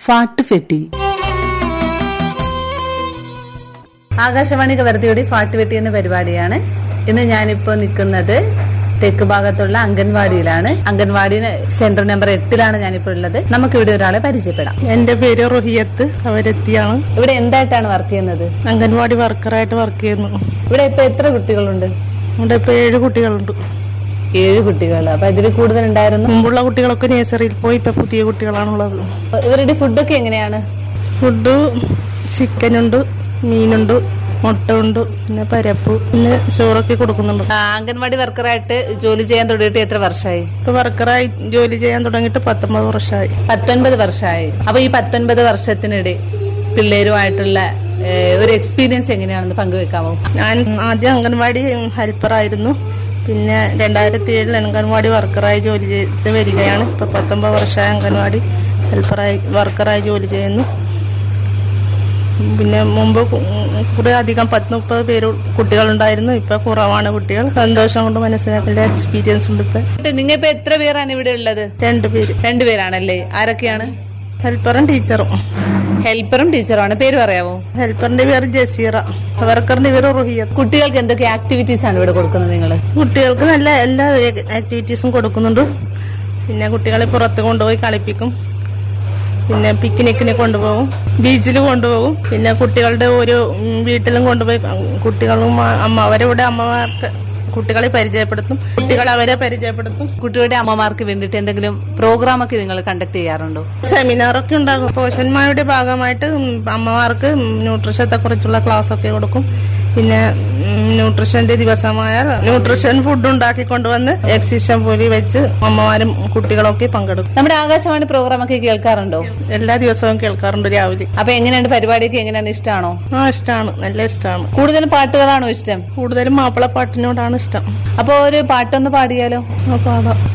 ഫാട്ടുഫെട്ടി ആകാശവാണി കവർത്തിയോടി ഫാട്ടുവെട്ടി എന്ന പരിപാടിയാണ് ഇന്ന് ഞാനിപ്പോ നിൽക്കുന്നത് തെക്ക് ഭാഗത്തുള്ള അംഗൻവാടിയിലാണ് അംഗൻവാടി സെന്റർ നമ്പർ എട്ടിലാണ് ഞാനിപ്പോ ഉള്ളത് നമുക്ക് ഇവിടെ ഒരാളെ പരിചയപ്പെടാം എന്റെ പേര് റുഹിയത്ത് അവരെത്തിയാണ് ഇവിടെ എന്തായിട്ടാണ് വർക്ക് ചെയ്യുന്നത് അംഗൻവാടി വർക്കറായിട്ട് വർക്ക് ചെയ്യുന്നു ഇവിടെ ഇപ്പൊ എത്ര കുട്ടികളുണ്ട് ഇവിടെ ഇപ്പൊ ഏഴ് കുട്ടികളുണ്ട് ഏഴ് കുട്ടികൾ അപ്പൊ ഇതിൽ കൂടുതൽ ഉണ്ടായിരുന്നു മുമ്പുള്ള കുട്ടികളൊക്കെ നേഴ്സറിയിൽ പോയി ഇപ്പൊ പുതിയ കുട്ടികളാണുള്ളത് ഇവരുടെ ഫുഡൊക്കെ എങ്ങനെയാണ് ഫുഡ് ചിക്കനുണ്ട് മീനുണ്ട് മുട്ട ഉണ്ട് പിന്നെ പരപ്പ് പിന്നെ ചോറൊക്കെ കൊടുക്കുന്നുണ്ട് ആ, അംഗൻവാടി വർക്കറായിട്ട് ജോലി ചെയ്യാൻ തുടങ്ങിയിട്ട് എത്ര വർഷമായി ഇപ്പൊ വർക്കറായി ജോലി ചെയ്യാൻ തുടങ്ങിയിട്ട് പത്തൊമ്പത് വർഷമായി പത്തൊൻപത് വർഷമായി അപ്പൊ ഈ പത്തൊൻപത് വർഷത്തിനിടെ പിള്ളേരുമായിട്ടുള്ള ഏ, ഒരു എക്സ്പീരിയൻസ് എങ്ങനെയാണെന്ന് പങ്കുവെക്കാമോ ഞാൻ ആദ്യം അംഗൻവാടി ഹെൽപ്പറായിരുന്നു പിന്നെ രണ്ടായിരത്തി ഏഴിൽ അംഗൻവാടി വർക്കറായി ജോലി ചെയ്ത് വരികയാണ് ഇപ്പൊ പത്തൊമ്പത് വർഷമായി അംഗൻവാടി ഹെൽപ്പറായി വർക്കറായി ജോലി ചെയ്യുന്നു പിന്നെ മുമ്പ് കു- കുറെ അധികം പത്ത് മുപ്പത് പേര് കുട്ടികളുണ്ടായിരുന്നു ഇപ്പൊ കുറവാണ് കുട്ടികൾ സന്തോഷം കൊണ്ട് മനസ്സിലാക്കേണ്ട എക്സ്പീരിയൻസ് ഉണ്ട് ഇപ്പൊ നിങ്ങൾ ഇപ്പൊ എത്ര പേരാണ് ഇവിടെ ഉള്ളത് രണ്ടുപേര് രണ്ടുപേരാണല്ലേ ആരൊക്കെയാണ് ഹെൽപ്പറും ടീച്ചറും ഹെൽപ്പറും ടീച്ചറുമാണ് പേര് പറയാമോ ഹെൽപ്പറിന്റെ പേര് ജസീറ വർക്കറിന്റെ പേര് റുഹിയത്ത് കുട്ടികൾക്ക് എന്തൊക്കെ ആക്ടിവിറ്റീസ് ആണ് ഇവിടെ കൊടുക്കുന്നത് നിങ്ങൾ കുട്ടികൾക്ക് നല്ല എല്ലാ ആക്ടിവിറ്റീസും കൊടുക്കുന്നുണ്ട് പിന്നെ കുട്ടികളെ പുറത്ത് കൊണ്ടുപോയി കളിപ്പിക്കും പിന്നെ പിക്നിക്കിന് കൊണ്ടുപോകും ബീച്ചിൽ കൊണ്ടുപോകും പിന്നെ കുട്ടികളുടെ ഒരു ഉം, വീട്ടിലും കൊണ്ടുപോയി കുട്ടികളും ആ, അമ്മ അവരുടെ അമ്മമാർക്ക് കുട്ടികളെ പരിചയപ്പെടുത്തും കുട്ടികൾ അവരെ പരിചയപ്പെടുത്തും കുട്ടികളുടെ അമ്മമാർക്ക് വേണ്ടിയിട്ട് എന്തെങ്കിലും പ്രോഗ്രാം ഒക്കെ നിങ്ങൾ കണ്ടക്ട് ചെയ്യാറുണ്ടോ സെമിനാറൊക്കെ ഉണ്ടാകും പോഷന്മാരുടെ ഭാഗമായിട്ട് ഉം, അമ്മമാർക്ക് ന്യൂട്രീഷത്തെ കുറിച്ചുള്ള ക്ലാസ് ഒക്കെ കൊടുക്കും പിന്നെ ഉം, ന്യൂട്രീഷന്റെ ദിവസമായ ന്യൂട്രീഷൻ ഫുഡ് ഉണ്ടാക്കി കൊണ്ടുവന്ന് എക്സിബിഷൻ പോലെ വെച്ച് അമ്മമാരും കുട്ടികളൊക്കെ പങ്കെടുക്കും നമ്മുടെ ആകാശവാണി പ്രോഗ്രാം ഒക്കെ കേൾക്കാറുണ്ടോ എല്ലാ ദിവസവും കേൾക്കാറുണ്ട് രാവിലെ അപ്പൊ എങ്ങനെയാണ് പരിപാടിയൊക്കെ എങ്ങനെയാണ് ഇഷ്ടമാണോ ആ ഇഷ്ടമാണ് നല്ല ഇഷ്ടമാണ് കൂടുതലും പാട്ടുകളാണോ ഇഷ്ടം കൂടുതലും മാപ്പിളപ്പാട്ടിനോടാണ് ഇഷ്ടം അപ്പൊ ഒരു പാട്ടൊന്ന് പാടിയാലോ ആ, പാടാം